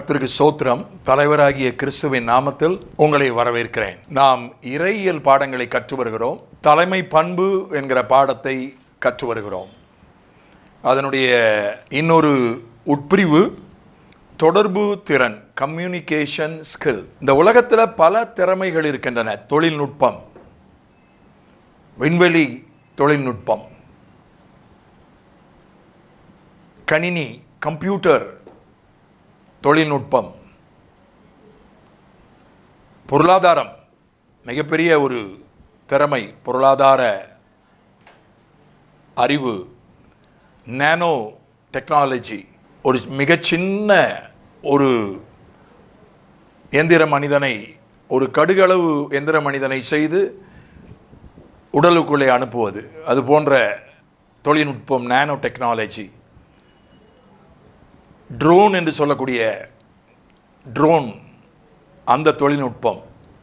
கர்த்தருக்கு சோத்திரம் தலைவராகிய கிறிஸ்துவின் நாமத்தில் உங்களை வரவேற்கிறேன் நாம் இறையியல் பாடங்களை கற்று வருகிறோம் தலைமை பண்பு என்கிற பாடத்தை கற்று வருகிறோம் அதனுடைய இன்னொரு உட்பிரிவு தொடர்பு திறன் கம்யூனிகேஷன் ஸ்கில் இந்த உலகத்தில் பல திறமைகள் இருக்கின்றன தொழில்நுட்பம் விண்வெளி தொழில்நுட்பம் கணினி கம்ப்யூட்டர் தொழில்நுட்பம் பொருளாதாரம் மிகப்பெரிய ஒரு திறமை பொருளாதார அறிவு நானோ டெக்னாலஜி ஒரு மிகச் சின்ன ஒரு எந்திர மனிதனை ஒரு கடுகளவு எந்திர மனிதனை செய்து உடலுக்குள்ளே அனுப்புவது அது போன்ற தொழில்நுட்பம் நானோ டெக்னாலஜி ட்ரோன் என்று சொல்லக்கூடிய ட்ரோன் அந்த தொழில்நுட்பம்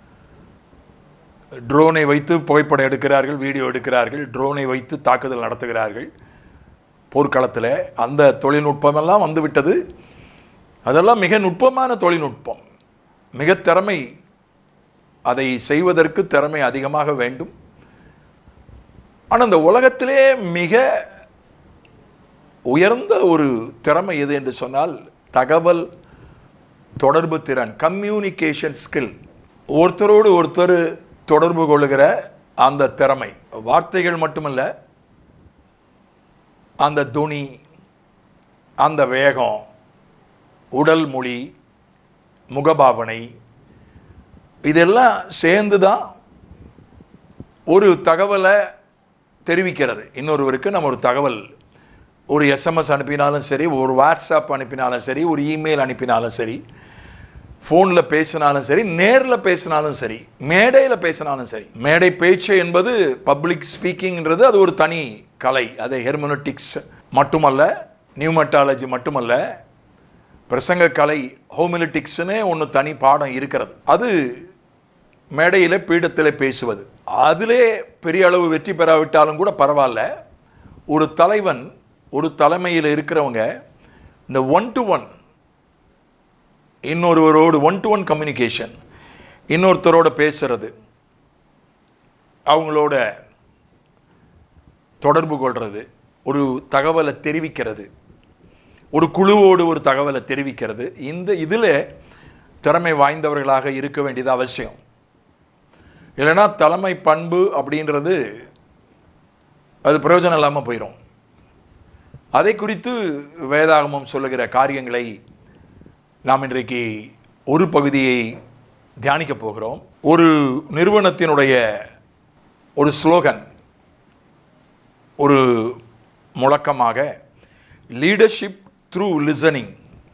ட்ரோனை வைத்து புகைப்படம் எடுக்கிறார்கள் வீடியோ எடுக்கிறார்கள் ட்ரோனை வைத்து தாக்குதல் நடத்துகிறார்கள் போர்க்களத்தில் அந்த தொழில்நுட்பமெல்லாம் வந்துவிட்டது அதெல்லாம் மிக நுட்பமான தொழில்நுட்பம் மிக திறமை அதை செய்வதற்கு திறமை அதிகமாக வேண்டும் ஆனால் இந்த உலகத்திலே மிக உயர்ந்த ஒரு திறமை எது என்று சொன்னால் தகவல் தொடர்பு திறன் கம்யூனிகேஷன் ஸ்கில் ஒருத்தரோடு ஒருத்தர் தொடர்பு கொள்ளுகிற அந்த திறமை வார்த்தைகள் மட்டுமல்ல அந்த துணி அந்த வேகம் உடல் மொழி முகபாவனை இதெல்லாம் சேர்ந்து தான் ஒரு தகவலை தெரிவிக்கிறது இன்னொருவருக்கு நம்ம ஒரு தகவல் ஒரு எஸ்எம்எஸ் அனுப்பினாலும் சரி ஒரு வாட்ஸ்அப் அனுப்பினாலும் சரி ஒரு இமெயில் அனுப்பினாலும் சரி ஃபோனில் பேசினாலும் சரி நேரில் பேசினாலும் சரி மேடையில் பேசினாலும் சரி மேடை பேச்சு என்பது பப்ளிக் ஸ்பீக்கிங்கிறது அது ஒரு தனி கலை அது ஹெர்மனட்டிக்ஸ் மட்டுமல்ல நியூமெட்டாலஜி மட்டுமல்ல பிரசங்க கலை ஹோமிலிட்டிக்ஸ்னே ஒன்று தனி பாடம் இருக்கிறது அது மேடையில் பீடத்தில் பேசுவது அதிலே பெரிய அளவு வெற்றி பெறாவிட்டாலும் கூட பரவாயில்ல ஒரு தலைவன் ஒரு தலைமையில் இருக்கிறவங்க இந்த ஒன் டு ஒன் இன்னொருவரோடு ஒன் டு ஒன் கம்யூனிகேஷன் இன்னொருத்தரோட பேசுறது அவங்களோட தொடர்பு கொள்வது ஒரு தகவலை தெரிவிக்கிறது ஒரு குழுவோடு ஒரு தகவலை தெரிவிக்கிறது இந்த இதில் திறமை வாய்ந்தவர்களாக இருக்க வேண்டியது அவசியம் இல்லைன்னா தலைமை பண்பு அப்படின்றது அது பிரயோஜனம் இல்லாமல் போயிடும் அதை குறித்து வேதாகமம் சொல்லுகிற காரியங்களை நாம் இன்றைக்கு ஒரு பகுதியை தியானிக்க போகிறோம் ஒரு நிறுவனத்தினுடைய ஒரு ஸ்லோகன் ஒரு முழக்கமாக லீடர்ஷிப் த்ரூ லிசனிங்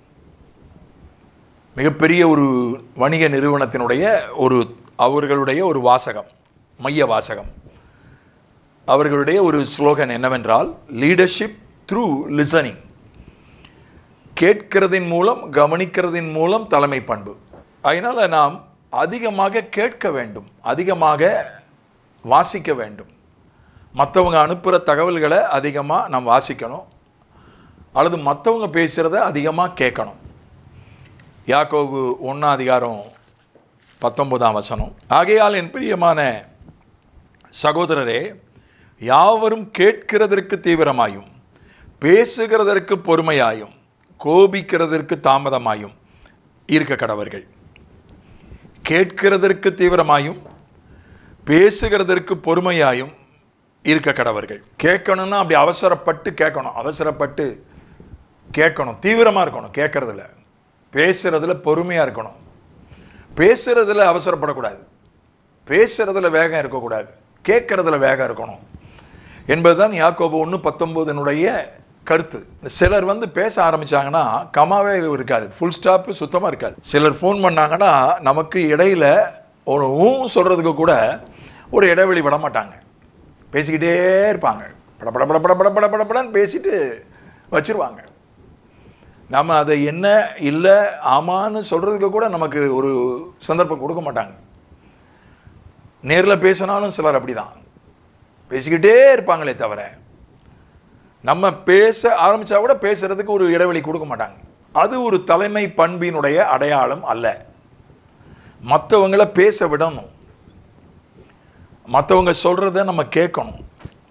மிகப்பெரிய ஒரு வணிக நிறுவனத்தினுடைய ஒரு அவர்களுடைய ஒரு வாசகம் மைய வாசகம் அவர்களுடைய ஒரு ஸ்லோகன் என்னவென்றால் லீடர்ஷிப் த்ரூ லிசனிங் கேட்கிறதின் மூலம் கவனிக்கிறதின் மூலம் தலைமை பண்பு அதனால் நாம் அதிகமாக கேட்க வேண்டும் அதிகமாக வாசிக்க வேண்டும் மற்றவங்க அனுப்புகிற தகவல்களை அதிகமாக நாம் வாசிக்கணும் அல்லது மற்றவங்க பேசுகிறத அதிகமாக கேட்கணும் யாக்கோபு ஒன்றாம் அதிகாரம் பத்தொன்பதாம் வசனம் ஆகையால் என் பிரியமான சகோதரரே யாவரும் கேட்கிறதற்கு தீவிரமாயும் பேசுகிறதற்கு பொறுமையாயும் கோபிக்கிறதற்கு தாமதமாயும் இருக்க கடவர்கள் கேட்கிறதற்கு தீவிரமாயும் பேசுகிறதற்கு பொறுமையாயும் இருக்க கடவர்கள் கேட்கணும்னா அப்படி அவசரப்பட்டு கேட்கணும் அவசரப்பட்டு கேட்கணும் தீவிரமாக இருக்கணும் கேட்கறதுல பேசுறதுல பொறுமையாக இருக்கணும் பேசுறதுல அவசரப்படக்கூடாது பேசுறதுல வேகம் இருக்கக்கூடாது கேட்கறதுல வேகம் இருக்கணும் என்பதுதான் யாக்கோபு ஒன்று பத்தொம்போதனுடைய கருத்து சிலர் வந்து பேச ஆரம்பிச்சாங்கன்னா கமாவே இருக்காது ஃபுல் ஸ்டாப் சுத்தமாக இருக்காது சிலர் ஃபோன் பண்ணாங்கன்னா நமக்கு இடையில ஒரு ஊ சொல்கிறதுக்கு கூட ஒரு இடைவெளி விட மாட்டாங்க பேசிக்கிட்டே இருப்பாங்க பட பட பட பட பட பட பட படன்னு பேசிட்டு வச்சிருவாங்க நம்ம அதை என்ன இல்லை ஆமான்னு சொல்கிறதுக்கு கூட நமக்கு ஒரு சந்தர்ப்பம் கொடுக்க மாட்டாங்க நேரில் பேசினாலும் சிலர் அப்படி தான் பேசிக்கிட்டே இருப்பாங்களே தவிர நம்ம பேச ஆரம்பித்தா கூட பேசுகிறதுக்கு ஒரு இடைவெளி கொடுக்க மாட்டாங்க அது ஒரு தலைமை பண்பினுடைய அடையாளம் அல்ல மற்றவங்கள பேச விடணும் மற்றவங்க சொல்கிறத நம்ம கேட்கணும்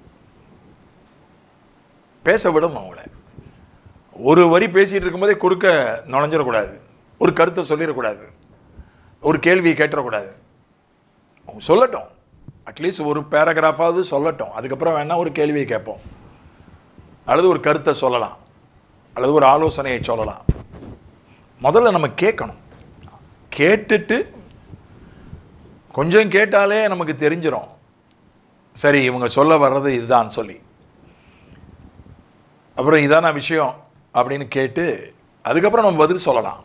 பேச விடணும் அவங்கள ஒரு வரி பேசிகிட்டு இருக்கும்போதே குறுக்க நுழைஞ்சிடக்கூடாது ஒரு கருத்தை சொல்லிடக்கூடாது ஒரு கேள்வியை கேட்டுறக்கூடாது அவங்க சொல்லட்டும் அட்லீஸ்ட் ஒரு பேராகிராஃபாவது சொல்லட்டும் அதுக்கப்புறம் வேணால் ஒரு கேள்வியை கேட்போம் அல்லது ஒரு கருத்தை சொல்லலாம் அல்லது ஒரு ஆலோசனையை சொல்லலாம் முதல்ல நம்ம கேட்கணும் கேட்டுட்டு கொஞ்சம் கேட்டாலே நமக்கு தெரிஞ்சிடும் சரி இவங்க சொல்ல வர்றது இதுதான் சொல்லி அப்புறம் இதான விஷயம் அப்படின்னு கேட்டு அதுக்கப்புறம் நம்ம பதில் சொல்லலாம்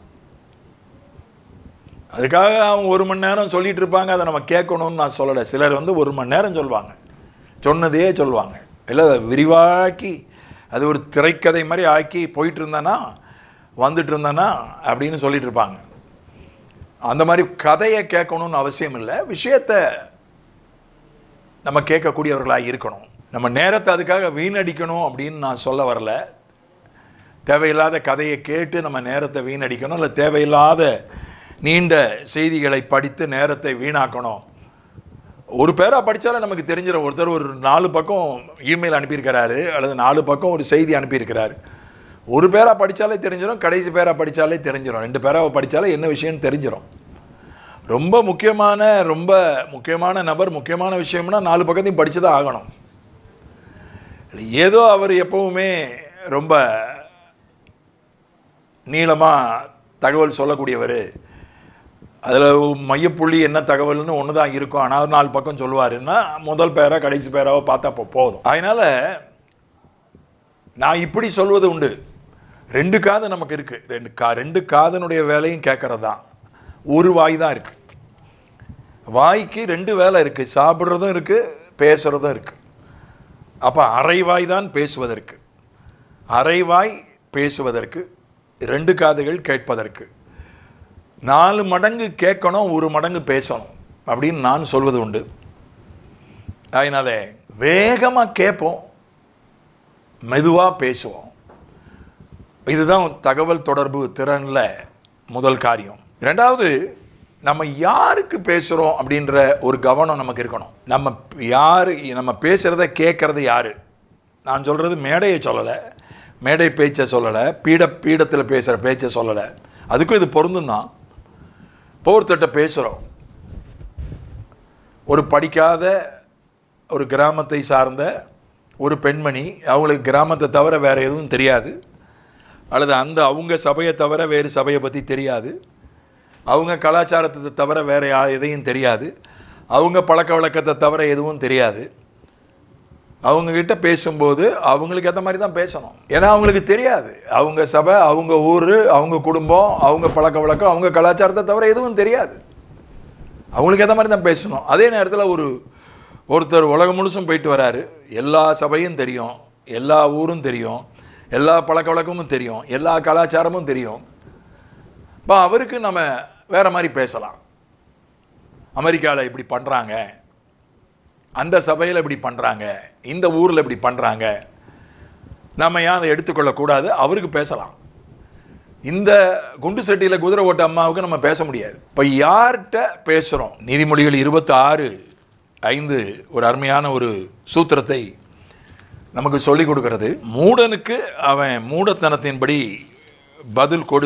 அதுக்காக அவங்க ஒரு மணி நேரம் சொல்லிட்டு இருப்பாங்க அதை நம்ம கேட்கணும்னு நான் சொல்லலை சிலர் வந்து ஒரு மணி நேரம் சொல்லுவாங்க சொன்னதே சொல்லுவாங்க இல்லை அதை விரிவாக்கி அது ஒரு திரைக்கதை மாதிரி ஆக்கி போயிட்டு இருந்தானா வந்துட்டு இருந்தானா அப்படின்னு சொல்லிட்டு இருப்பாங்க அந்த மாதிரி கதையை கேட்கணும்னு அவசியம் இல்லை விஷயத்தை நம்ம கேட்கக்கூடியவர்களாக இருக்கணும் நம்ம நேரத்தை அதுக்காக வீணடிக்கணும் அப்படின்னு நான் சொல்ல வரல தேவையில்லாத கதையை கேட்டு நம்ம நேரத்தை வீணடிக்கணும் இல்லை தேவையில்லாத நீண்ட செய்திகளை படித்து நேரத்தை வீணாக்கணும் ஒரு பேரா படித்தாலே நமக்கு தெரிஞ்சிடும் ஒருத்தர் ஒரு நாலு பக்கம் இமெயில் அனுப்பியிருக்கிறாரு அல்லது நாலு பக்கம் ஒரு செய்தி அனுப்பியிருக்கிறாரு ஒரு பேரா படித்தாலே தெரிஞ்சிடும் கடைசி பேரா படித்தாலே தெரிஞ்சிடும் ரெண்டு பேராவை படித்தாலே என்ன விஷயம்னு தெரிஞ்சிடும் ரொம்ப முக்கியமான ரொம்ப முக்கியமான நபர் முக்கியமான விஷயம்னா நாலு பக்கத்தையும் படித்து தான் ஆகணும் ஏதோ அவர் எப்பவுமே ரொம்ப நீளமாக தகவல் சொல்லக்கூடியவர் அதில் மையப்புள்ளி என்ன தகவல்னு ஒன்று தான் இருக்கும் ஆனால் நாலு பக்கம் சொல்லுவாருன்னா முதல் பேரா கடைசி பேராவோ பார்த்தா அப்போ போதும் அதனால் நான் இப்படி சொல்வது உண்டு ரெண்டு காது நமக்கு இருக்குது ரெண்டு கா ரெண்டு காதனுடைய வேலையும் கேட்கறது தான் ஒரு வாய் தான் இருக்குது வாய்க்கு ரெண்டு வேலை இருக்குது சாப்பிட்றதும் இருக்குது பேசுகிறதும் இருக்குது அப்போ அரைவாய் தான் பேசுவதற்கு அரைவாய் பேசுவதற்கு ரெண்டு காதுகள் கேட்பதற்கு நாலு மடங்கு கேட்கணும் ஒரு மடங்கு பேசணும் அப்படின்னு நான் சொல்வது உண்டு அதனால வேகமாக கேட்போம் மெதுவாக பேசுவோம் இதுதான் தகவல் தொடர்பு திறனில் முதல் காரியம் ரெண்டாவது நம்ம யாருக்கு பேசுகிறோம் அப்படின்ற ஒரு கவனம் நமக்கு இருக்கணும் நம்ம யார் நம்ம பேசுகிறத கேட்குறது யார் நான் சொல்கிறது மேடையை சொல்லலை மேடை பேச்சை சொல்லலை பீட பீடத்தில் பேசுகிற பேச்சை சொல்லலை அதுக்கும் இது பொருந்தும் தான் இப்போ ஒருத்தட்ட பேசுகிறோம் ஒரு படிக்காத ஒரு கிராமத்தை சார்ந்த ஒரு பெண்மணி அவங்களுக்கு கிராமத்தை தவிர வேறு எதுவும் தெரியாது அல்லது அந்த அவங்க சபையை தவிர வேறு சபையை பற்றி தெரியாது அவங்க கலாச்சாரத்தை தவிர வேறு யா எதையும் தெரியாது அவங்க பழக்க வழக்கத்தை தவிர எதுவும் தெரியாது அவங்கக்கிட்ட பேசும்போது அவங்களுக்கு ஏற்ற மாதிரி தான் பேசணும் ஏன்னா அவங்களுக்கு தெரியாது அவங்க சபை அவங்க ஊர் அவங்க குடும்பம் அவங்க பழக்க வழக்கம் அவங்க கலாச்சாரத்தை தவிர எதுவும் தெரியாது அவங்களுக்கு ஏற்ற மாதிரி தான் பேசணும் அதே நேரத்தில் ஒரு ஒருத்தர் உலகம் முழுசும் போயிட்டு வராரு எல்லா சபையும் தெரியும் எல்லா ஊரும் தெரியும் எல்லா பழக்க வழக்கமும் தெரியும் எல்லா கலாச்சாரமும் தெரியும் இப்போ அவருக்கு நம்ம வேற மாதிரி பேசலாம் அமெரிக்காவில் இப்படி பண்ணுறாங்க அந்த சபையில் இப்படி பண்ணுறாங்க இந்த ஊரில் இப்படி பண்ணுறாங்க நம்ம ஏன் அதை எடுத்துக்கொள்ளக்கூடாது அவருக்கு பேசலாம் இந்த குண்டு சட்டியில் குதிரை ஓட்ட அம்மாவுக்கு நம்ம பேச முடியாது இப்போ யார்கிட்ட பேசுகிறோம் நீதிமொழிகள் இருபத்தி ஆறு ஐந்து ஒரு அருமையான ஒரு சூத்திரத்தை நமக்கு சொல்லிக் கொடுக்கிறது மூடனுக்கு அவன் மூடத்தனத்தின்படி பதில் கொடு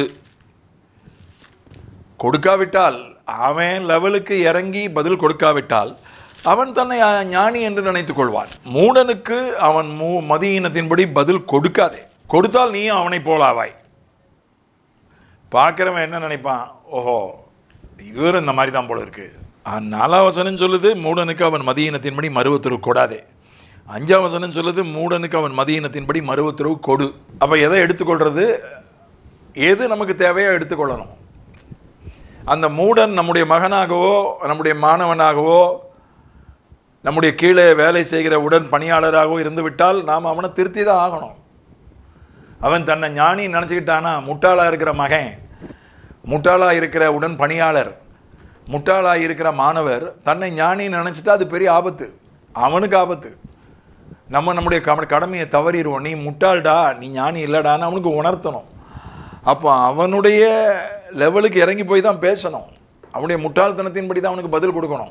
கொடுக்காவிட்டால் அவன் லெவலுக்கு இறங்கி பதில் கொடுக்காவிட்டால் அவன் தன்னை ஞானி என்று நினைத்துக் கொள்வான் மூடனுக்கு அவன் மூ மதியினத்தின்படி பதில் கொடுக்காதே கொடுத்தால் நீயும் அவனை போலாவாய் பார்க்குறவன் என்ன நினைப்பான் ஓஹோ இவர் இந்த மாதிரி தான் போல இருக்கு நாலாம் வசனம் சொல்லுது மூடனுக்கு அவன் மதியினத்தின்படி மருவத்துறவு கொடாதே அஞ்சாம் வசனம் சொல்லுது மூடனுக்கு அவன் மதியினத்தின்படி மருவத்துறவு கொடு அப்போ எதை எடுத்துக்கொள்றது எது நமக்கு தேவையோ எடுத்துக்கொள்ளணும் அந்த மூடன் நம்முடைய மகனாகவோ நம்முடைய மாணவனாகவோ நம்முடைய கீழே வேலை செய்கிற உடன் பணியாளராகவோ இருந்து விட்டால் நாம் அவனை திருத்தி தான் ஆகணும் அவன் தன்னை ஞானி நினச்சிக்கிட்டானா முட்டாளாக இருக்கிற மகன் முட்டாளாக இருக்கிற உடன் பணியாளர் முட்டாளாக இருக்கிற மாணவர் தன்னை ஞானி நினச்சிட்டா அது பெரிய ஆபத்து அவனுக்கு ஆபத்து நம்ம நம்முடைய கட கடமையை தவறிடுவோம் நீ முட்டாள்டா நீ ஞானி இல்லடான்னு அவனுக்கு உணர்த்தணும் அப்போ அவனுடைய லெவலுக்கு இறங்கி போய் தான் பேசணும் அவனுடைய முட்டாள்தனத்தின்படி தான் அவனுக்கு பதில் கொடுக்கணும்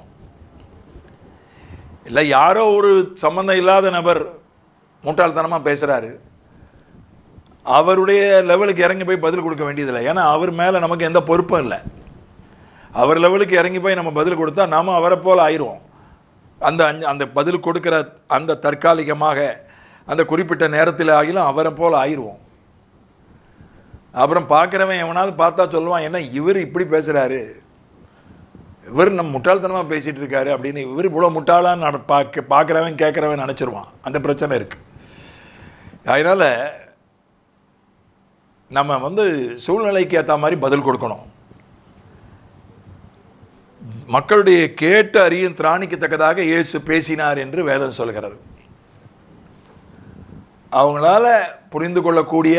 இல்லை யாரோ ஒரு சம்மந்தம் இல்லாத நபர் முட்டாள்தனமாக பேசுகிறாரு அவருடைய லெவலுக்கு இறங்கி போய் பதில் கொடுக்க வேண்டியதில்லை ஏன்னா அவர் மேலே நமக்கு எந்த பொறுப்பும் இல்லை அவர் லெவலுக்கு இறங்கி போய் நம்ம பதில் கொடுத்தா நாம அவரை போல் ஆயிடுவோம் அந்த அஞ்ச- அந்த பதில் கொடுக்குற அந்த தற்காலிகமாக அந்த குறிப்பிட்ட நேரத்தில் ஆகிலும் அவரை போல் ஆயிடுவோம் அப்புறம் பார்க்குறவன் எவனாவது பார்த்தா சொல்லுவான் என்ன இவர் இப்படி பேசுகிறாரு இவர் நம்ம முட்டாள்தனமாக பேசிகிட்டு இருக்காரு அப்படின்னு இவர் இவ்வளோ முட்டாளாக நட பார்க்க பார்க்குறவன் கேட்குறவன் நினச்சிருவான் அந்த பிரச்சனை இருக்குது அதனால் நம்ம வந்து சூழ்நிலைக்கு ஏற்ற மாதிரி பதில் கொடுக்கணும் மக்களுடைய கேட்டு அறியும் திராணிக்கத்தக்கதாக இயேசு பேசினார் என்று வேதம் சொல்கிறது அவங்களால புரிந்து கொள்ளக்கூடிய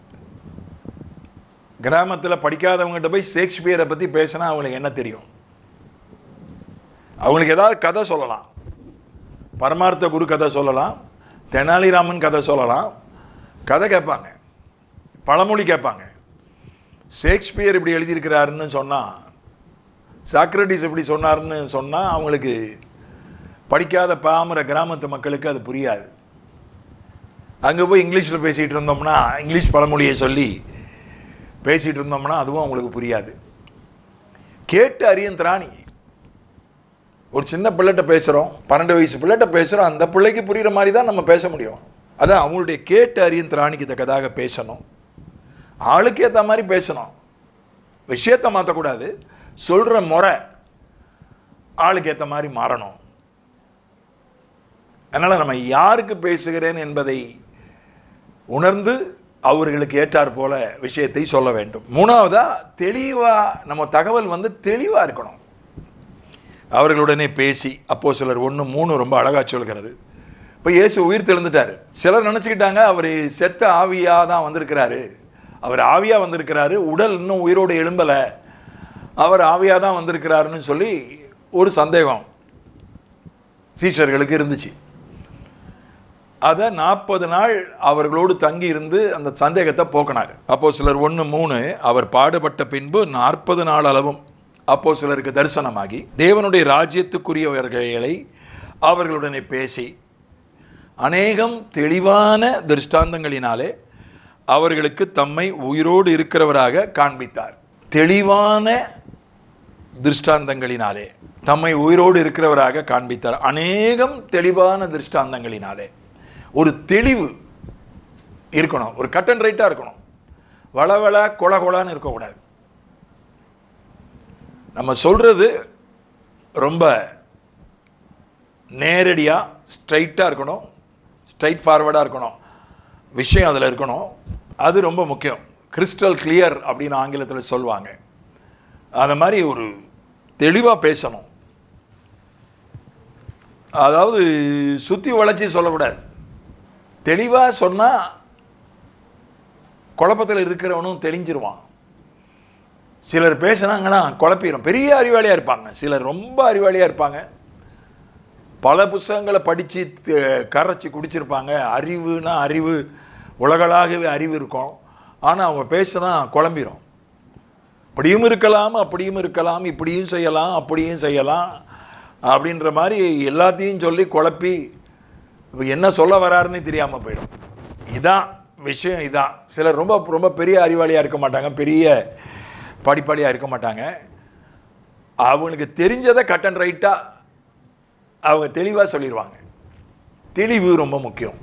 கிராமத்தில் படிக்காதவங்ககிட்ட போய் ஷேக்ஸ்பியரை பற்றி பேசினா அவங்களுக்கு என்ன தெரியும் அவங்களுக்கு ஏதாவது கதை சொல்லலாம் பரமார்த்த குரு கதை சொல்லலாம் தெனாலிராமன் கதை சொல்லலாம் கதை கேட்பாங்க பழமொழி கேட்பாங்க ஷேக்ஸ்பியர் இப்படி எழுதியிருக்கிறாருன்னு சொன்னால் சாக்ரட்டிஸ் இப்படி சொன்னாருன்னு சொன்னால் அவங்களுக்கு படிக்காத பாமர கிராமத்து மக்களுக்கு அது புரியாது அங்கே போய் இங்கிலீஷில் பேசிகிட்டு இருந்தோம்னா இங்கிலீஷ் பழமொழியை சொல்லி பேசிகிட்டு இருந்தோம்னா அதுவும் அவங்களுக்கு புரியாது கேட்டு அறியும் திராணி ஒரு சின்ன பிள்ளைகிட்ட பேசுகிறோம் பன்னெண்டு வயசு பிள்ளைகிட்ட பேசுகிறோம் அந்த பிள்ளைக்கு புரிகிற மாதிரி தான் நம்ம பேச முடியும் அதான் அவங்களுடைய கேட்டு அறியும் திராணிக்கு தக்கதாக பேசணும் ஆளுக்கு ஏற்ற மாதிரி பேசணும் விஷயத்தை மாற்றக்கூடாது சொல்கிற முறை ஆளுக்கு ஏற்ற மாதிரி மாறணும் அதனால் நம்ம யாருக்கு பேசுகிறேன் என்பதை உணர்ந்து அவர்களுக்கு ஏற்றாற் போல விஷயத்தை சொல்ல வேண்டும் மூணாவதா தெளிவாக நம்ம தகவல் வந்து தெளிவாக இருக்கணும் அவர்களுடனே பேசி அப்போ சிலர் ஒன்று மூணு ரொம்ப அழகாக சொல்கிறது இப்போ இயேசு உயிர் தெழுந்துட்டார் சிலர் நினச்சிக்கிட்டாங்க அவர் செத்த ஆவியாக தான் வந்திருக்கிறாரு அவர் ஆவியாக வந்திருக்கிறாரு உடல் இன்னும் உயிரோடு எழும்பலை அவர் ஆவியாக தான் வந்திருக்கிறாருன்னு சொல்லி ஒரு சந்தேகம் சீஷர்களுக்கு இருந்துச்சு அதை நாற்பது நாள் அவர்களோடு தங்கி இருந்து அந்த சந்தேகத்தை போக்கினார் அப்போ சிலர் ஒன்று மூணு அவர் பாடுபட்ட பின்பு நாற்பது நாள் அளவும் அப்போ சிலருக்கு தரிசனமாகி தேவனுடைய ராஜ்யத்துக்குரியவர்களை அவர்களுடனே பேசி அநேகம் தெளிவான திருஷ்டாந்தங்களினாலே அவர்களுக்கு தம்மை உயிரோடு இருக்கிறவராக காண்பித்தார் தெளிவான திருஷ்டாந்தங்களினாலே தம்மை உயிரோடு இருக்கிறவராக காண்பித்தார் அநேகம் தெளிவான திருஷ்டாந்தங்களினாலே ஒரு தெளிவு இருக்கணும் ஒரு கட் அண்ட் ரைட்டாக இருக்கணும் வளவள கொல கொலான்னு இருக்கக்கூடாது நம்ம சொல்கிறது ரொம்ப நேரடியாக ஸ்ட்ரைட்டாக இருக்கணும் ஸ்ட்ரைட் ஃபார்வர்டாக இருக்கணும் விஷயம் அதில் இருக்கணும் அது ரொம்ப முக்கியம் கிறிஸ்டல் கிளியர் அப்படின்னு ஆங்கிலத்தில் சொல்லுவாங்க அந்த மாதிரி ஒரு தெளிவாக பேசணும் அதாவது சுற்றி வளைச்சி சொல்லக்கூடாது தெளிவாக சொன்னால் குழப்பத்தில் இருக்கிறவனும் தெளிஞ்சிருவான் சிலர் பேசுனாங்கன்னா குழப்பிடும் பெரிய அறிவாளியாக இருப்பாங்க சிலர் ரொம்ப அறிவாளியாக இருப்பாங்க பல புஸ்தகங்களை படித்து கரைச்சி குடிச்சிருப்பாங்க அறிவுனா அறிவு உலகளாகவே அறிவு இருக்கும் ஆனால் அவங்க பேசுனா குழம்பிடும் இப்படியும் இருக்கலாம் அப்படியும் இருக்கலாம் இப்படியும் செய்யலாம் அப்படியும் செய்யலாம் அப்படின்ற மாதிரி எல்லாத்தையும் சொல்லி குழப்பி இப்போ என்ன சொல்ல வராருன்னு தெரியாமல் போயிடும் இதான் விஷயம் இதான் சிலர் ரொம்ப ரொம்ப பெரிய அறிவாளியாக இருக்க மாட்டாங்க பெரிய படிப்பாளியாக இருக்க மாட்டாங்க அவங்களுக்கு தெரிஞ்சதை கட் அண்ட் ரைட்டாக அவங்க தெளிவாக சொல்லிடுவாங்க தெளிவு ரொம்ப முக்கியம்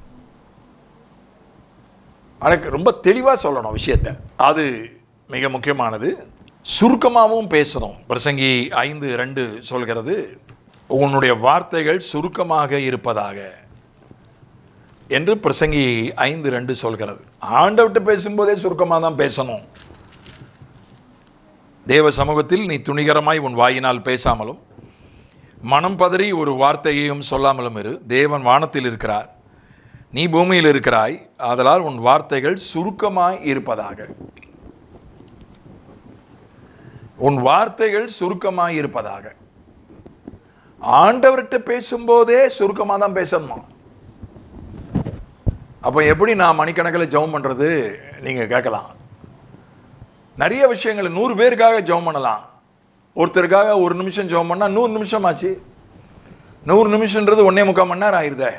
எனக்கு ரொம்ப தெளிவாக சொல்லணும் விஷயத்தை அது மிக முக்கியமானது சுருக்கமாகவும் பேசணும் பிரசங்கி ஐந்து ரெண்டு சொல்கிறது உன்னுடைய வார்த்தைகள் சுருக்கமாக இருப்பதாக என்று பிரசங்கி ஐந்து ரெண்டு சொல்கிறது ஆண்டவிட்டு பேசும்போதே சுருக்கமாக தான் பேசணும் தேவ சமூகத்தில் நீ துணிகரமாய் உன் வாயினால் பேசாமலும் மனம் பதறி ஒரு வார்த்தையையும் சொல்லாமலும் இரு தேவன் வானத்தில் இருக்கிறார் நீ பூமியில் இருக்கிறாய் ஆதலால் உன் வார்த்தைகள் சுருக்கமாய் இருப்பதாக உன் வார்த்தைகள் சுருக்கமாய் இருப்பதாக ஆண்டவர்கிட்ட பேசும்போதே சுருக்கமாக தான் பேசணுமா அப்போ எப்படி நான் மணிக்கணக்கில் ஜெபம் பண்ணுறது நீங்கள் கேட்கலாம் நிறைய விஷயங்கள் நூறு பேருக்காக ஜெபம் பண்ணலாம் ஒருத்தருக்காக ஒரு நிமிஷம் ஜெபம் பண்ணால் நூறு நிமிஷம் ஆச்சு நூறு நிமிஷன்றது ஒன்றே முக்கால் மணி நேரம் ஆயிருதே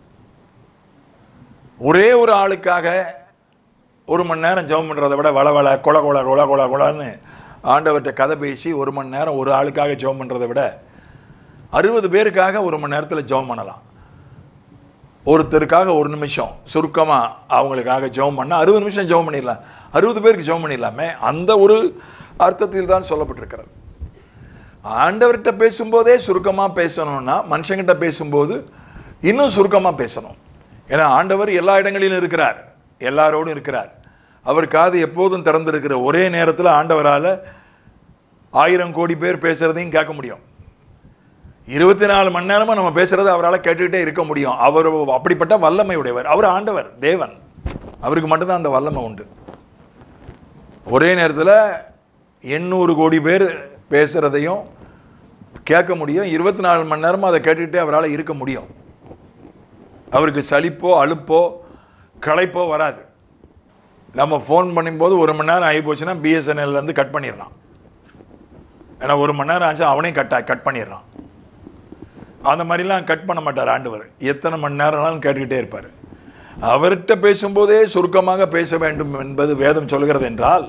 ஒரே ஒரு ஆளுக்காக ஒரு மணி நேரம் ஜெபம் பண்ணுறதை விட வள வள கொல கொல கொல கொல கொலன்னு ஆண்டவர்கிட்ட கதை பேசி ஒரு மணி நேரம் ஒரு ஆளுக்காக ஜெபம் பண்ணுறதை விட அறுபது பேருக்காக ஒரு மணி நேரத்தில் ஜெபம் பண்ணலாம் ஒருத்தருக்காக ஒரு நிமிஷம் சுருக்கமாக அவங்களுக்காக ஜெபம் பண்ணால் அறுபது நிமிஷம் ஜெபம் பண்ணிடலாம் அறுபது பேருக்கு ஜெபம் பண்ணிடலாமே அந்த ஒரு அர்த்தத்தில் தான் சொல்லப்பட்டிருக்கிறது ஆண்டவர்கிட்ட பேசும்போதே சுருக்கமாக பேசணும்னா மனுஷங்கிட்ட பேசும்போது இன்னும் சுருக்கமாக பேசணும் ஏன்னா ஆண்டவர் எல்லா இடங்களிலும் இருக்கிறார் எல்லாரோடும் இருக்கிறார் அவர் காது எப்போதும் திறந்திருக்கிற ஒரே நேரத்தில் ஆண்டவரால் ஆயிரம் கோடி பேர் பேசுகிறதையும் கேட்க முடியும் இருபத்தி நாலு மணி நேரமாக நம்ம பேசுகிறத அவரால் கேட்டுக்கிட்டே இருக்க முடியும் அவர் அப்படிப்பட்ட வல்லமை உடையவர் அவர் ஆண்டவர் தேவன் அவருக்கு மட்டும்தான் அந்த வல்லமை உண்டு ஒரே நேரத்தில் எண்ணூறு கோடி பேர் பேசுகிறதையும் கேட்க முடியும் இருபத்தி நாலு மணி நேரமாக அதை கேட்டுக்கிட்டே அவரால் இருக்க முடியும் அவருக்கு சலிப்போ அலுப்போ களைப்போ வராது நம்ம ஃபோன் பண்ணும்போது ஒரு மணி நேரம் ஆகி போச்சுன்னா பிஎஸ்என்எல்லேருந்து கட் பண்ணிடுறான் ஏன்னா ஒரு மணி நேரம் ஆச்சு அவனையும் கட் கட் பண்ணிடுறான் அந்த மாதிரிலாம் கட் பண்ண மாட்டார் ஆண்டவர் எத்தனை மணி நேரம்னாலும் கேட்டுக்கிட்டே இருப்பார் அவர்கிட்ட பேசும்போதே சுருக்கமாக பேச வேண்டும் என்பது வேதம் சொல்கிறது என்றால்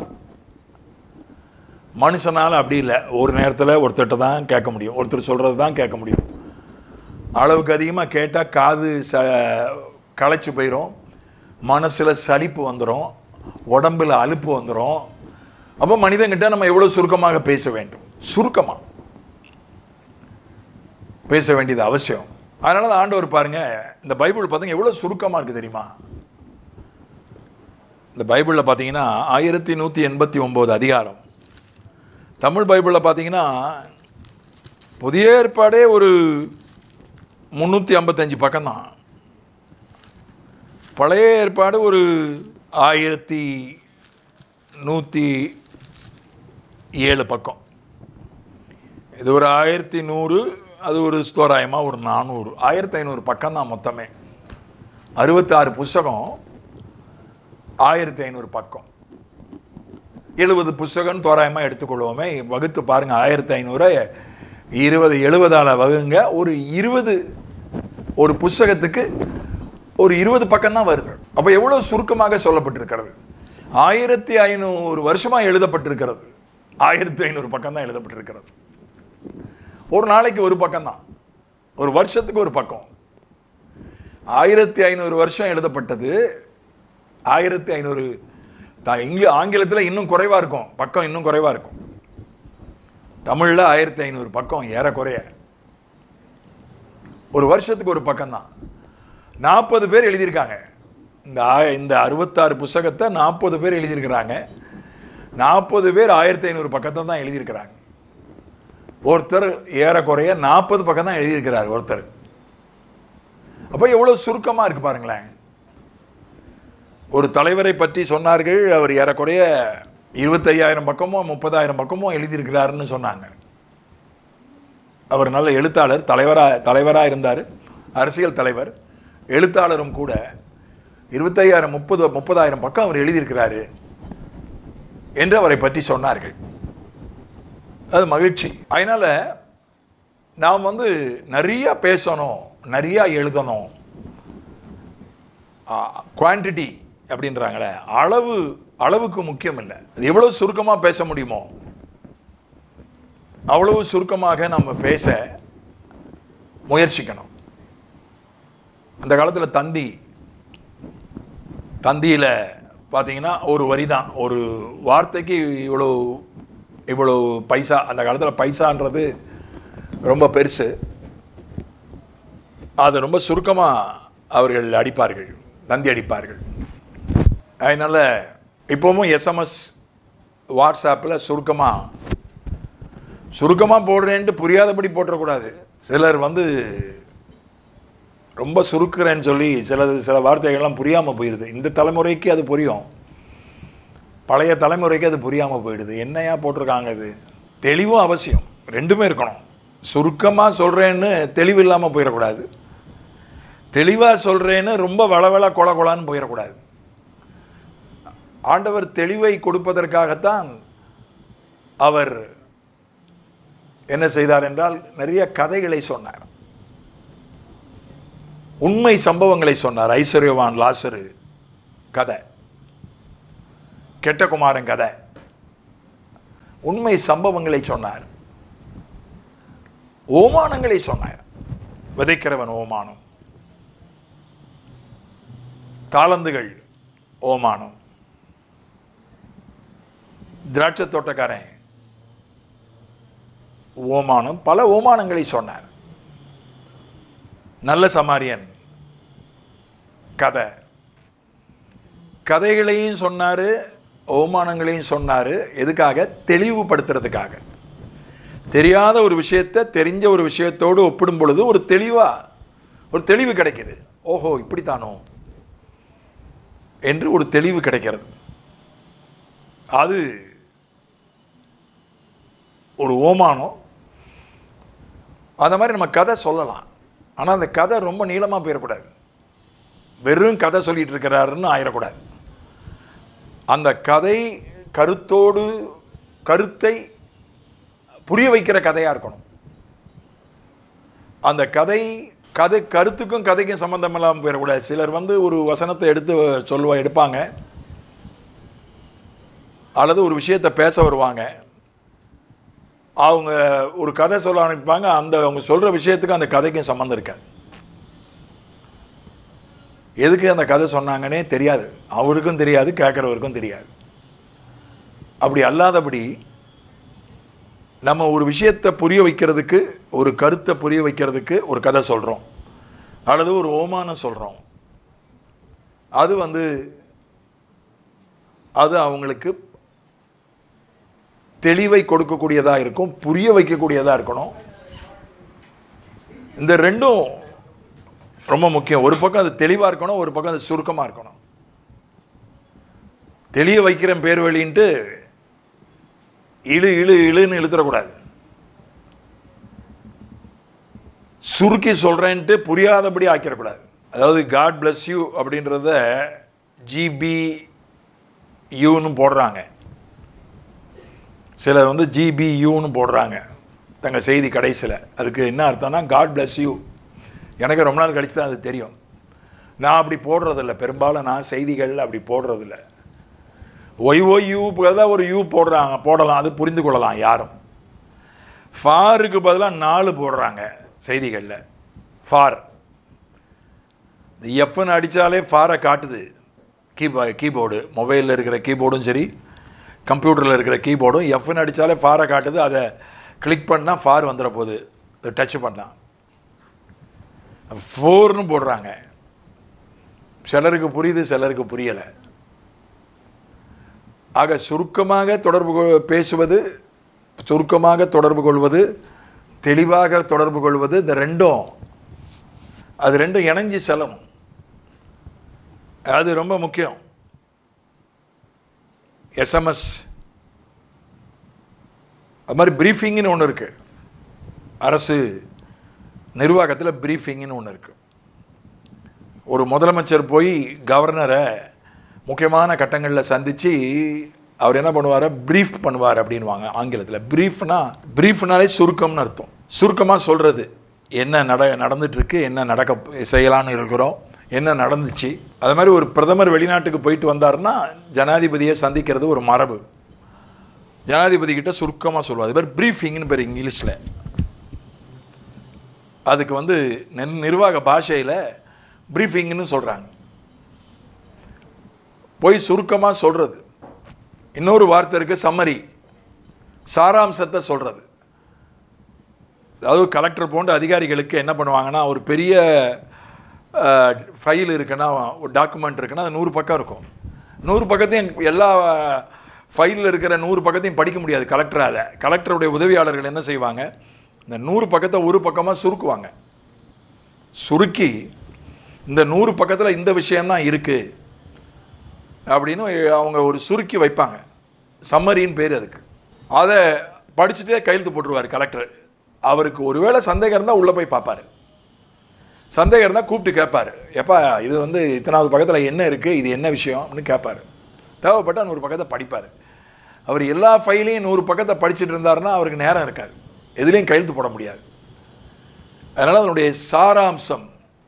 மனுஷனால் அப்படி இல்லை ஒரு நேரத்தில் ஒருத்தர்கிட்ட தான் கேட்க முடியும் ஒருத்தர் சொல்கிறது தான் கேட்க முடியும் அளவுக்கு அதிகமாக கேட்டால் காது ச களைச்சி போயிடும் மனசில் சலிப்பு வந்துடும் உடம்பில் அலுப்பு வந்துடும் அப்போ மனிதன்கிட்ட நம்ம எவ்வளோ சுருக்கமாக பேச வேண்டும் சுருக்கமாக பேச வேண்டியது அவசியம் அதனால தான் ஆண்டவர் பாருங்க இந்த பைபிள் பார்த்தீங்க எவ்வளோ சுருக்கமாக இருக்குது தெரியுமா இந்த பைபிளில் பார்த்தீங்கன்னா ஆயிரத்தி நூற்றி எண்பத்தி ஒம்பது அதிகாரம் தமிழ் பைபிளில் பார்த்தீங்கன்னா புதிய ஏற்பாடே ஒரு முந்நூற்றி ஐம்பத்தஞ்சு பக்கம்தான் பழைய ஏற்பாடு ஒரு ஆயிரத்தி நூற்றி ஏழு பக்கம் இது ஒரு ஆயிரத்தி நூறு அது ஒரு தோராயமாக ஒரு நானூறு ஆயிரத்தி ஐநூறு பக்கம் தான் மொத்தமே அறுபத்தாறு புஸ்தகம் ஆயிரத்தி ஐநூறு பக்கம் எழுபது புஸ்தகம் தோராயமாக எடுத்துக்கொள்வோமே வகுத்து பாருங்கள் ஆயிரத்தி ஐநூறு இருபது எழுபதால் வகுங்க ஒரு இருபது ஒரு புஸ்தகத்துக்கு ஒரு இருபது பக்கம் தான் வருது அப்போ எவ்வளோ சுருக்கமாக சொல்லப்பட்டிருக்கிறது ஆயிரத்தி ஐநூறு வருஷமாக எழுதப்பட்டிருக்கிறது ஆயிரத்தி ஐநூறு பக்கம் தான் எழுதப்பட்டிருக்கிறது ஒரு நாளைக்கு ஒரு பக்கம் தான் ஒரு வருஷத்துக்கு ஒரு பக்கம் ஆயிரத்தி ஐநூறு வருஷம் எழுதப்பட்டது ஆயிரத்தி ஐநூறு இங்கிலி ஆங்கிலத்தில் இன்னும் குறைவாக இருக்கும் பக்கம் இன்னும் குறைவாக இருக்கும் தமிழில் ஆயிரத்தி ஐநூறு பக்கம் ஏறக்குறைய ஒரு வருஷத்துக்கு ஒரு பக்கம் தான் நாற்பது பேர் எழுதியிருக்காங்க இந்த ஆய இந்த அறுபத்தாறு புஸ்தகத்தை நாற்பது பேர் எழுதியிருக்கிறாங்க நாற்பது பேர் ஆயிரத்தி ஐநூறு பக்கத்தை தான் எழுதியிருக்கிறாங்க ஒருத்தர் ஏறக்குறைய நாற்பது பக்கம் தான் எழுதியிருக்கிறார் ஒருத்தர் அப்போ எவ்வளோ சுருக்கமாக இருக்கு பாருங்களேன் ஒரு தலைவரை பற்றி சொன்னார்கள் அவர் ஏறக்குறைய இருபத்தையாயிரம் பக்கமோ முப்பதாயிரம் பக்கமோ எழுதியிருக்கிறாருன்னு சொன்னாங்க அவர் நல்ல எழுத்தாளர் தலைவராக தலைவராக இருந்தார் அரசியல் தலைவர் எழுத்தாளரும் கூட இருபத்தையாயிரம் முப்பது முப்பதாயிரம் பக்கம் அவர் எழுதியிருக்கிறாரு என்று அவரை பற்றி சொன்னார்கள் அது மகிழ்ச்சி அதனால நாம் வந்து நிறைய பேசணும் நிறைய எழுதணும் குவான்டிட்டி அப்படின்றாங்களே அளவு அளவுக்கு முக்கியம் இல்லை அது எவ்வளோ சுருக்கமாக பேச முடியுமோ அவ்வளவு சுருக்கமாக நம்ம பேச முயற்சிக்கணும் அந்த காலத்தில் தந்தி தந்தியில் பார்த்தீங்கன்னா ஒரு வரி தான் ஒரு வார்த்தைக்கு இவ்வளோ இவ்வளோ பைசா அந்த காலத்தில் பைசான்றது ரொம்ப பெருசு அது ரொம்ப சுருக்கமாக அவர்கள் அடிப்பார்கள் தந்தி அடிப்பார்கள் அதனால் இப்போவும் எஸ்எம்எஸ் வாட்ஸ்அப்பில் சுருக்கமாக சுருக்கமாக போடுறேன்ட்டு புரியாதபடி போட்டுறக்கூடாது சிலர் வந்து ரொம்ப சுருக்குறேன்னு சொல்லி சிலது சில வார்த்தைகள்லாம் புரியாமல் போயிடுது இந்த தலைமுறைக்கு அது புரியும் பழைய தலைமுறைக்கு அது புரியாமல் போயிடுது என்னையா போட்டிருக்காங்க இது தெளிவும் அவசியம் ரெண்டுமே இருக்கணும் சுருக்கமாக சொல்கிறேன்னு தெளிவு இல்லாமல் போயிடக்கூடாது தெளிவாக சொல்கிறேன்னு ரொம்ப வளவள கொல கொலான்னு போயிடக்கூடாது ஆண்டவர் தெளிவை கொடுப்பதற்காகத்தான் அவர் என்ன செய்தார் என்றால் நிறைய கதைகளை சொன்னார் உண்மை சம்பவங்களை சொன்னார் ஐஸ்வர்யவான் லாசரு கதை கெட்ட குமாரன் கதை உண்மை சம்பவங்களை சொன்னார் ஓமானங்களை சொன்னார் விதைக்கிறவன் ஓமானம் தாளந்துகள் ஓமானம் திராட்சை தோட்டக்காரன் ஓமானம் பல ஓமானங்களை சொன்னார் நல்ல சமாரியன் கதை கதைகளையும் சொன்னார் ஓமானங்களையும் சொன்னார் எதுக்காக தெளிவுபடுத்துறதுக்காக தெரியாத ஒரு விஷயத்தை தெரிஞ்ச ஒரு விஷயத்தோடு ஒப்பிடும் பொழுது ஒரு தெளிவா ஒரு தெளிவு கிடைக்குது ஓஹோ இப்படித்தானோ என்று ஒரு தெளிவு கிடைக்கிறது அது ஒரு ஓமானம் அந்த மாதிரி நம்ம கதை சொல்லலாம் ஆனால் அந்த கதை ரொம்ப நீளமாக போயிடக்கூடாது வெறும் கதை சொல்லிட்டு இருக்கிறாருன்னு ஆயிடக்கூடாது அந்த கதை கருத்தோடு கருத்தை புரிய வைக்கிற கதையாக இருக்கணும் அந்த கதை கதை கருத்துக்கும் கதைக்கும் சம்மந்தம் இல்லாமல் போயிடக்கூடாது சிலர் வந்து ஒரு வசனத்தை எடுத்து சொல்லுவா எடுப்பாங்க அல்லது ஒரு விஷயத்தை பேச வருவாங்க அவங்க ஒரு கதை சொல்ல ஆரம்பிப்பாங்க அந்த அவங்க சொல்கிற விஷயத்துக்கும் அந்த கதைக்கும் சம்மந்தம் இருக்காது எதுக்கு அந்த கதை சொன்னாங்கன்னே தெரியாது அவருக்கும் தெரியாது கேட்குறவருக்கும் தெரியாது அப்படி அல்லாதபடி நம்ம ஒரு விஷயத்தை புரிய வைக்கிறதுக்கு ஒரு கருத்தை புரிய வைக்கிறதுக்கு ஒரு கதை சொல்கிறோம் அல்லது ஒரு ஓமானம் சொல்கிறோம் அது வந்து அது அவங்களுக்கு தெளிவை கொடுக்கக்கூடியதாக இருக்கும் புரிய வைக்கக்கூடியதாக இருக்கணும் இந்த ரெண்டும் ரொம்ப முக்கியம் ஒரு பக்கம் அது தெளிவாக இருக்கணும் ஒரு பக்கம் அது சுருக்கமாக இருக்கணும் தெளிய வைக்கிறேன் பேர் வழின்ட்டு இழு இழு இழுன்னு இழுத்துடக்கூடாது சுருக்கி சொல்கிறேன்ட்டு புரியாதபடி ஆக்கிடக்கூடாது அதாவது காட் bless யூ அப்படின்றத ஜிபி யூன்னு போடுறாங்க சிலர் வந்து ஜிபியூன்னு போடுறாங்க தங்கள் செய்தி கடைசியில் அதுக்கு என்ன அர்த்தம்னா காட் bless யூ எனக்கு ரொம்ப நாள் கழிச்சு தான் அது தெரியும் நான் அப்படி போடுறதில்ல பெரும்பாலும் நான் செய்திகள் அப்படி போடுறதில்ல ஒய்ஓயூ பதிலாக ஒரு யூ போடுறாங்க போடலாம் அது புரிந்து கொள்ளலாம் யாரும் ஃபாருக்கு பதிலாக நாலு போடுறாங்க செய்திகளில் ஃபார் இந்த எஃப்னு அடித்தாலே ஃபாரை காட்டுது கீபோ கீபோர்டு மொபைலில் இருக்கிற கீபோர்டும் சரி கம்ப்யூட்டரில் இருக்கிற கீபோர்டும் எஃப்னு அடித்தாலே ஃபாரை காட்டுது அதை கிளிக் பண்ணால் ஃபார் வந்துட போகுது டச் பண்ணால் ஃபோர்னு போடுறாங்க சிலருக்கு புரியுது சிலருக்கு புரியலை ஆக சுருக்கமாக தொடர்பு கொ- பேசுவது சுருக்கமாக தொடர்பு கொள்வது தெளிவாக தொடர்பு கொள்வது இந்த ரெண்டும் அது ரெண்டும் இணைஞ்சு செல்லும் அது ரொம்ப முக்கியம் எஸ்எம்எஸ் அது மாதிரி ப்ரீஃபிங்னு ஒன்று இருக்குது அரசு நிர்வாகத்தில் ப்ரீஃபிங்னு ஒன்று இருக்குது ஒரு முதலமைச்சர் போய் கவர்னரை முக்கியமான கட்டங்களில் சந்தித்து அவர் என்ன பண்ணுவார் ப்ரீஃப் பண்ணுவார் அப்படின்வாங்க ஆங்கிலத்தில் ப்ரீஃப்னா ப்ரீஃப்னாலே சுருக்கம்னு அர்த்தம் சுருக்கமாக சொல்கிறது என்ன நட நடந்துட்டுருக்கு என்ன நடக்க செய்யலான்னு இருக்கிறோம் என்ன நடந்துச்சு அது மாதிரி ஒரு பிரதமர் வெளிநாட்டுக்கு போயிட்டு வந்தாருன்னா ஜனாதிபதியை சந்திக்கிறது ஒரு மரபு ஜனாதிபதி கிட்ட சுருக்கமாக சொல்லுவார் அது பேர் ப்ரீஃபிங்னு பேர் இங்கிலீஷில் அதுக்கு வந்து நிர்- நிர்வாக பாஷையில் ப்ரீஃபிங்னு சொல்கிறாங்க போய் சுருக்கமாக சொல்கிறது இன்னொரு வார்த்தை இருக்குது சம்மரி சாராம்சத்தை சொல்கிறது அதாவது கலெக்டர் போன்ற அதிகாரிகளுக்கு என்ன பண்ணுவாங்கன்னா ஒரு பெரிய ஃபைல் இருக்குன்னா ஒரு டாக்குமெண்ட் இருக்குன்னா அது நூறு பக்கம் இருக்கும் நூறு பக்கத்தையும் எல்லா ஃபைலில் இருக்கிற நூறு பக்கத்தையும் படிக்க முடியாது கலெக்டரால் கலெக்டருடைய உதவியாளர்கள் என்ன செய்வாங்க இந்த நூறு பக்கத்தை ஒரு பக்கமாக சுருக்குவாங்க சுருக்கி இந்த நூறு பக்கத்தில் இந்த விஷயம்தான் இருக்குது அப்படின்னு அவங்க ஒரு சுருக்கி வைப்பாங்க சம்மரின்னு பேர் அதுக்கு அதை படிச்சுட்டே கையெழுத்து போட்டுருவார் கலெக்டர் அவருக்கு ஒருவேளை சந்தேகம் இருந்தால் உள்ளே போய் பார்ப்பாரு சந்தேகம் இருந்தால் கூப்பிட்டு கேட்பாரு எப்பா இது வந்து இத்தனாவது பக்கத்தில் என்ன இருக்குது இது என்ன விஷயம் அப்படின்னு கேட்பாரு தேவைப்பட்டால் நூறு பக்கத்தை படிப்பார் அவர் எல்லா ஃபைலையும் நூறு பக்கத்தை படிச்சுட்டு இருந்தாருன்னா அவருக்கு நேரம் இருக்காது எதுலேயும் கையெழுத்து போட முடியாது அதனால் அதனுடைய சாராம்சம்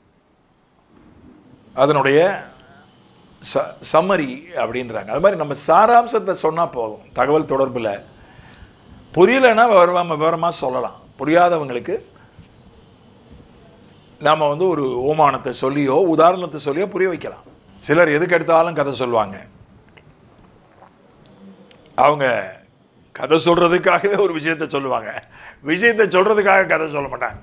அதனுடைய ச சம்மரி அப்படின்றாங்க அது மாதிரி நம்ம சாராம்சத்தை சொன்னால் போதும் தகவல் தொடர்பில் புரியலைன்னா விவரமாக விவரமாக சொல்லலாம் புரியாதவங்களுக்கு நாம் வந்து ஒரு ஓமானத்தை சொல்லியோ உதாரணத்தை சொல்லியோ புரிய வைக்கலாம் சிலர் எதுக்கு எடுத்தாலும் கதை சொல்லுவாங்க அவங்க கதை சொல்கிறதுக்காகவே ஒரு விஷயத்தை சொல்லுவாங்க விஷயத்தை சொல்கிறதுக்காக கதை சொல்ல மாட்டாங்க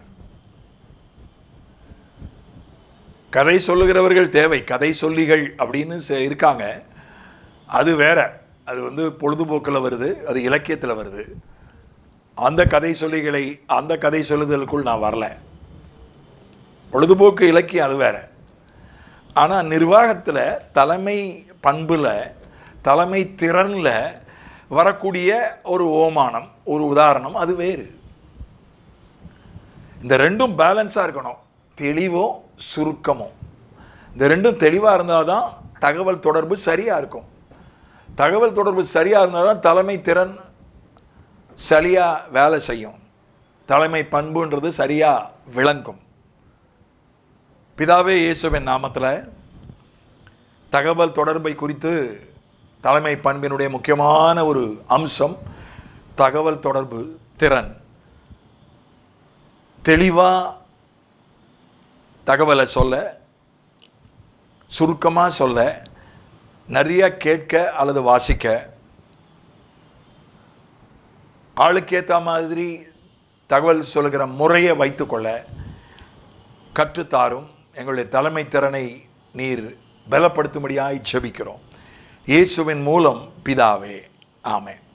கதை சொல்லுகிறவர்கள் தேவை கதை சொல்லிகள் அப்படின்னு ச- இருக்காங்க அது வேற அது வந்து பொழுதுபோக்கில் வருது அது இலக்கியத்தில் வருது அந்த கதை சொல்லிகளை அந்த கதை சொல்லுதலுக்குள் நான் வரல பொழுதுபோக்கு இலக்கியம் அது வேற ஆனால் நிர்வாகத்தில் தலைமை பண்பில் தலைமை திறனில் வரக்கூடிய ஒரு ஓமானம் ஒரு உதாரணம் அது வேறு இந்த ரெண்டும் பேலன்ஸாக இருக்கணும் தெளிவும் சுருக்கமும் இந்த ரெண்டும் தெளிவாக இருந்தால் தான் தகவல் தொடர்பு சரியாக இருக்கும் தகவல் தொடர்பு சரியாக இருந்தால் தான் தலைமை திறன் சரியாக வேலை செய்யும் தலைமை பண்புன்றது சரியாக விளங்கும் பிதாவே இயேசுவின் நாமத்தில் தகவல் தொடர்பை குறித்து தலைமை பண்பினுடைய முக்கியமான ஒரு அம்சம் தகவல் தொடர்பு திறன் தெளிவாக தகவலை சொல்ல சுருக்கமாக சொல்ல நிறைய கேட்க அல்லது வாசிக்க ஆளுக்கேற்ற மாதிரி தகவல் சொல்லுகிற முறையை வைத்துக்கொள்ள கற்றுத்தாரும் எங்களுடைய தலைமை திறனை நீர் பலப்படுத்தும்படியாய் ஜெபிக்கிறோம் இயேசுவின் மூலம் பிதாவே ஆமென்